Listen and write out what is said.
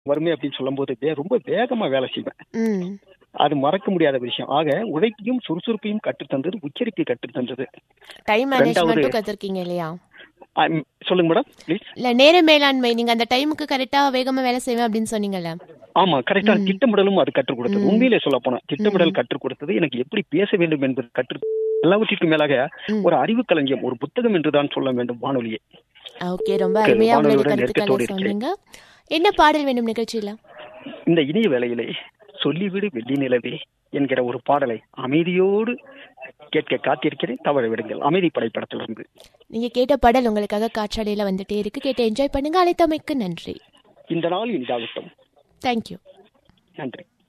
வறுமை அப்படின்னு சொல்லும்போது வே- ரொம்ப வேகமா வேலை செய்வேன் ம் அது மறக்க முடியாத விஷயம் ஆக உழைப்பையும் சுறுசுறுப்பையும் கற்றுத்தந்தது உச்சரிப்பை கற்றுத்தந்தது டைம் ரெண்டாவது- மேனேஜ்மெண்ட்டும் கத்துருக்கீங்க இல்லையா ஆம், சொல்லுங்க மேடம் ப்ளீஸ் இல்ல நேர மேலாண்மை நீங்க அந்த டைமுக்கு கரெக்டா வேகமா வேலை செய்வேன் அப்படின்னு சொன்னீங்கல்ல ஆமா கரெக்டான திட்டமிடலும் அது கற்றுக் கொடுத்தது உண்மையிலே சொல்ல போனா திட்டமிடல் கற்றுக் கொடுத்தது எனக்கு எப்படி பேச வேண்டும் என்பது கற்று எல்லாவற்றிற்கும் மேலாக ம். ஒரு அறிவு களஞ்சியம் ஒரு புத்தகம் என்றுதான் சொல்ல வேண்டும் வானொலியை ஓகே ரொம்ப அருமையா உங்களுடைய மாணவருடன் கருத்துக்களை நெருக்கத்தோடு இருக்கிறேன். சொன்னீங்க என்ன பாடல் வேண்டும் நிகழ்ச்சியில இந்த இனிய வேளையிலே சொல்லிவிடு வெள்ளி நிலவே என்கிற ஒரு பாடலை அமைதியோடு கேட்க காத்திருக்கிறேன் தவற விடுங்கள் அமைதி படைப்படத்திலிருந்து நீங்க கேட்ட பாடல் உங்களுக்காக காற்றாலையில வந்துட்டே இருக்கு கேட்டு என்ஜாய் பண்ணுங்க அழைத்தமைக்கு நன்றி இந்த நாள் இனிதாகட்டும் தேங்க்யூ நன்றி